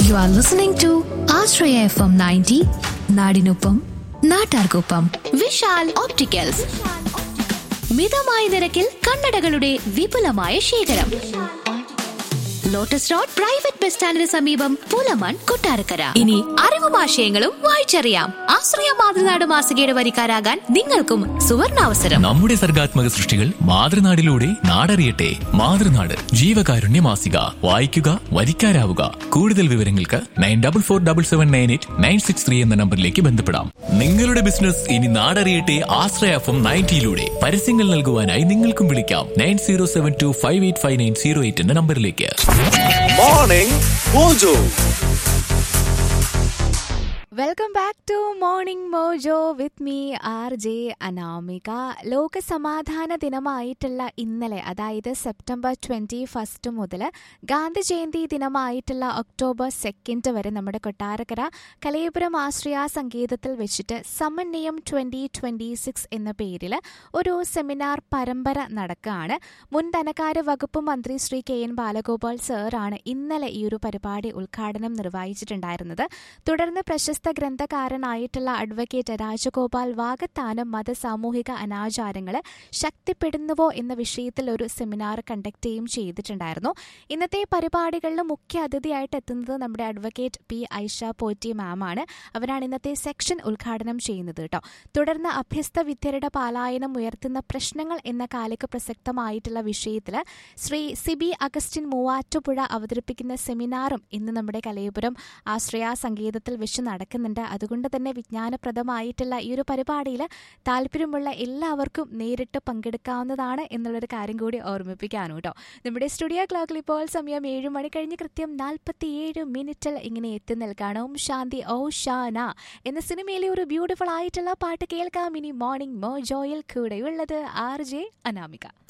You are listening to Ashraya FM 90, നാടിനൊപ്പം നാട്ടാർക്കൊപ്പം Vishal opticals മിതമായ നിരക്കിൽ കണ്ണടകളുടെ വിപുലമായ ശേഖരം ലോട്ടസ് റോഡ് പ്രൈവറ്റ് ബസ് സ്റ്റാൻഡിന് സമീപം പൂലമൺ കൊട്ടാരക്കര ഇനി അറിവും ആശയങ്ങളും വായിച്ചറിയാം ആശ്രയ മാതൃനാട് മാസികയുടെ വരിക്കാരാകാൻ നിങ്ങൾക്കും സുവർണാവസരം നമ്മുടെ സർഗാത്മക സൃഷ്ടികൾ മാതൃനാടിലൂടെ നാടറിയട്ടെ മാതൃനാട് ജീവകാരുണ്യ മാസിക വായിക്കുക വരിക്കാരാവുക കൂടുതൽ വിവരങ്ങൾക്ക് nine double four double seven nine eight nine six three എന്ന നമ്പറിലേക്ക് ബന്ധപ്പെടാം നിങ്ങളുടെ ബിസിനസ് ഇനി നാടറിയട്ടെ ആശ്രയ എഫ് എം നയൻറ്റിയിലൂടെ പരസ്യങ്ങൾ നൽകുവാനായി നിങ്ങൾക്കും വിളിക്കാം nine zero seven two five eight five nine zero eight എന്ന നമ്പറിലേക്ക് morning mojo welcome back to morning mojo with me R J Anamika ലോക സമാധാന ദിനമായിട്ടുള്ള ഇന്നലെ അതായത് സെപ്റ്റംബർ ട്വൻറ്റി ഫസ്റ്റ് മുതൽ ഗാന്ധി ജയന്തി ദിനമായിട്ടുള്ള ഒക്ടോബർ സെക്കൻഡ് വരെ നമ്മുടെ കൊട്ടാരക്കര കലയപുരം ആശ്രയ സംഗീതത്തിൽ വെച്ചിട്ട് സമന്വയം ട്വൻറ്റി ട്വൻറ്റി സിക്സ് എന്ന പേരിൽ ഒരു സെമിനാർ പരമ്പര നടക്കുകയാണ് മുൻ ധനകാര്യ വകുപ്പ് മന്ത്രി ശ്രീ കെ എൻ ബാലഗോപാൽ സാറാണ് ഇന്നലെ ഈ ഒരു പരിപാടി ഉദ്ഘാടനം നിർവഹിച്ചിട്ടുണ്ടായിരുന്നത് തുടർന്ന് പ്രശസ്ത ഗ്രന്ഥകാരനായിട്ടുള്ള അഡ്വക്കേറ്റ് രാജഗോപാൽ വാഗത്താനം മത സാമൂഹിക അനാചാരങ്ങൾ ശക്തിപ്പെടുന്നുവോ എന്ന വിഷയത്തിൽ ഒരു സെമിനാർ കണ്ടക്ട് ചെയ്യുകയും ചെയ്തിട്ടുണ്ടായിരുന്നു ഇന്നത്തെ പരിപാടികളിൽ മുഖ്യ അതിഥിയായിട്ട് എത്തുന്നത് നമ്മുടെ advocate P Aisha Potti ma'am ആണ് അവരാണ് ഇന്നത്തെ സെക്ഷൻ ഉദ്ഘാടനം ചെയ്യുന്നത് കേട്ടോ തുടർന്ന് അഭ്യസ്ത വിദ്യരുടെ പാലായനം ഉയർത്തുന്ന പ്രശ്നങ്ങൾ എന്ന കാലിക പ്രസക്തമായിട്ടുള്ള വിഷയത്തിൽ ശ്രീ സിബി അഗസ്റ്റിൻ മൂവാറ്റുപുഴ അവതരിപ്പിക്കുന്ന സെമിനാറും ഇന്ന് നമ്മുടെ കലയപുരം ആശ്രയ സംഗീതത്തിൽ വെച്ച് നടക്കുന്നുണ്ട് അതുകൊണ്ട് തന്നെ വിജ്ഞാനപ്രദമായിട്ടുള്ള ഈ ഒരു പരിപാടിയിൽ താല്പര്യമുള്ള എല്ലാവർക്കും നേരിട്ട് പങ്കെടുക്കാവുന്നതാണ് എന്നുള്ളൊരു കാര്യം കൂടി ഓർമ്മിപ്പിക്കാനും കേട്ടോ നമ്മുടെ സ്റ്റുഡിയോ ക്ലോക്കിൽ ഇപ്പോൾ സമയം ഏഴ് മണി കഴിഞ്ഞ് കൃത്യം നാൽപ്പത്തിയേഴ് മിനിറ്റിൽ ഇങ്ങനെ എത്തി നിൽക്കുകയാണ് ഓം ശാന്തി ഓ ഷാന എന്ന സിനിമയിലെ ഒരു ബ്യൂട്ടിഫുൾ ആയിട്ടുള്ള പാട്ട് കേൾക്കാം ഇനി മോർണിംഗ് മോ ജോയിൽ കൂടെയുള്ളത് ആർ ജെ അനാമിക